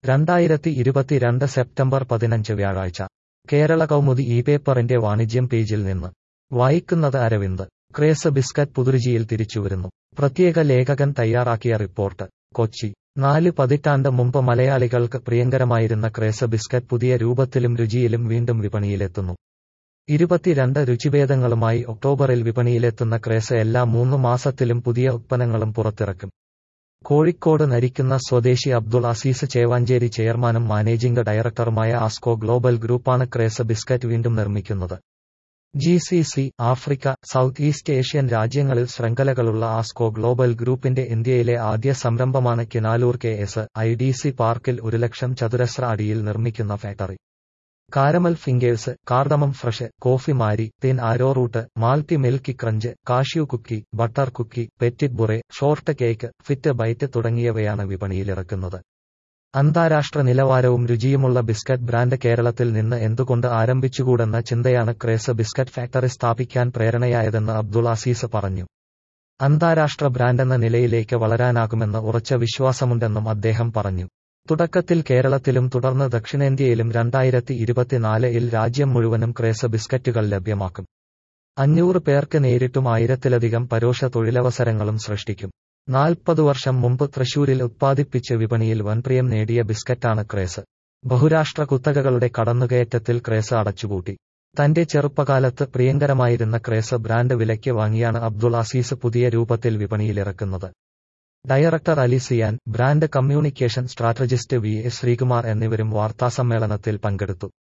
രണ്ടായിരത്തി ഇരുപത്തിരണ്ട് സെപ്റ്റംബർ പതിനഞ്ച് വ്യാഴാഴ്ച കേരള കൗമുദി ഈ പേപ്പറിന്റെ വാണിജ്യം പേജിൽ നിന്ന് വായിക്കുന്നത് അരവിന്ദ് ക്രേസ് ബിസ്ക്കറ്റ് പുതുരുചിയിൽ തിരിച്ചുവരുന്നു പ്രത്യേക ലേഖകൻ തയ്യാറാക്കിയ റിപ്പോർട്ട് കൊച്ചി നാല് പതിറ്റാണ്ട് മുമ്പ് മലയാളികൾക്ക് പ്രിയങ്കരമായിരുന്ന ക്രേസ് ബിസ്ക്കറ്റ് പുതിയ രൂപത്തിലും രുചിയിലും വീണ്ടും വിപണിയിലെത്തുന്നു ഇരുപത്തിരണ്ട് രുചിഭേദങ്ങളുമായി ഒക്ടോബറിൽ വിപണിയിലെത്തുന്ന ക്രേസ് എല്ലാ മൂന്ന് മാസത്തിലും പുതിയ ഉത്പന്നങ്ങളും പുറത്തിറക്കും കോഴിക്കോട് നരിക്കുന്ന സ്വദേശി അബ്ദുൾ അസീസ് ചേവാഞ്ചേരി ചെയർമാനും മാനേജിംഗ് ഡയറക്ടറുമായ ആസ്കോ ഗ്ലോബൽ ഗ്രൂപ്പാണ് ക്രേസ് ബിസ്ക്കറ്റ് വീണ്ടും നിർമ്മിക്കുന്നത് G C C Africa South East Asian രാജ്യങ്ങളിൽ ശൃംഖലകളുള്ള ആസ്കോ ഗ്ലോബൽ ഗ്രൂപ്പിന്റെ ഇന്ത്യയിലെ ആദ്യ സംരംഭമാണ് Kinalur K S I D C പാർക്കിൽ ഒരു ലക്ഷം ചതുരശ്ര അടിയിൽ നിർമ്മിക്കുന്ന factory caramel fingers cardamom fresh coffee Marie thin arrowroot malty milky crunch cashew cookie butter cookie petit beurre short cake fit bite തുടങ്ങിയവയാണ് വിപണിയിലിറക്കുന്നത് അന്താരാഷ്ട്ര നിലവാരവും രുചിയുമുള്ള ബിസ്ക്കറ്റ് ബ്രാൻഡ് കേരളത്തിൽ നിന്ന് എന്തുകൊണ്ട് ആരംഭിച്ചുകൂടെന്ന ചിന്തയാണ് ക്രേസ് ബിസ്ക്കറ്റ് ഫാക്ടറി സ്ഥാപിക്കാൻ പ്രേരണയായതെന്ന് അബ്ദുൾ അസീസ് പറഞ്ഞു അന്താരാഷ്ട്ര ബ്രാൻഡെന്ന നിലയിലേക്ക് വളരാനാകുമെന്ന് ഉറച്ച വിശ്വാസമുണ്ടെന്നും അദ്ദേഹം പറഞ്ഞു തുടക്കത്തിൽ കേരളത്തിലും തുടർന്ന് ദക്ഷിണേന്ത്യയിലും രണ്ടായിരത്തി ഇരുപത്തിനാലിൽ രാജ്യം മുഴുവനും ക്രേസ് ബിസ്ക്കറ്റുകൾ ലഭ്യമാക്കും അഞ്ഞൂറ് പേർക്ക് നേരിട്ടും ആയിരത്തിലധികം പരോക്ഷ തൊഴിലവസരങ്ങളും സൃഷ്ടിക്കും നാൽപ്പത് വർഷം മുമ്പ് തൃശൂരിൽ ഉത്പാദിപ്പിച്ച് വിപണിയിൽ വൻപ്രിയം നേടിയ ബിസ്ക്കറ്റാണ് ക്രേസ് ബഹുരാഷ്ട്ര കുത്തകകളുടെ കടന്നുകയറ്റത്തിൽ ക്രേസ് അടച്ചുപൂട്ടി തന്റെ ചെറുപ്പകാലത്ത് പ്രിയങ്കരമായിരുന്ന ക്രേസ് ബ്രാൻഡ് വിലയ്ക്ക് വാങ്ങിയാണ് അബ്ദുൾ അസീസ് പുതിയ രൂപത്തിൽ വിപണിയിലിറക്കുന്നത് director Ali Siyan brand communication strategist V S Sreekumar എന്നിവരും വാർത്താസമ്മേളനത്തിൽ പങ്കെടുത്തു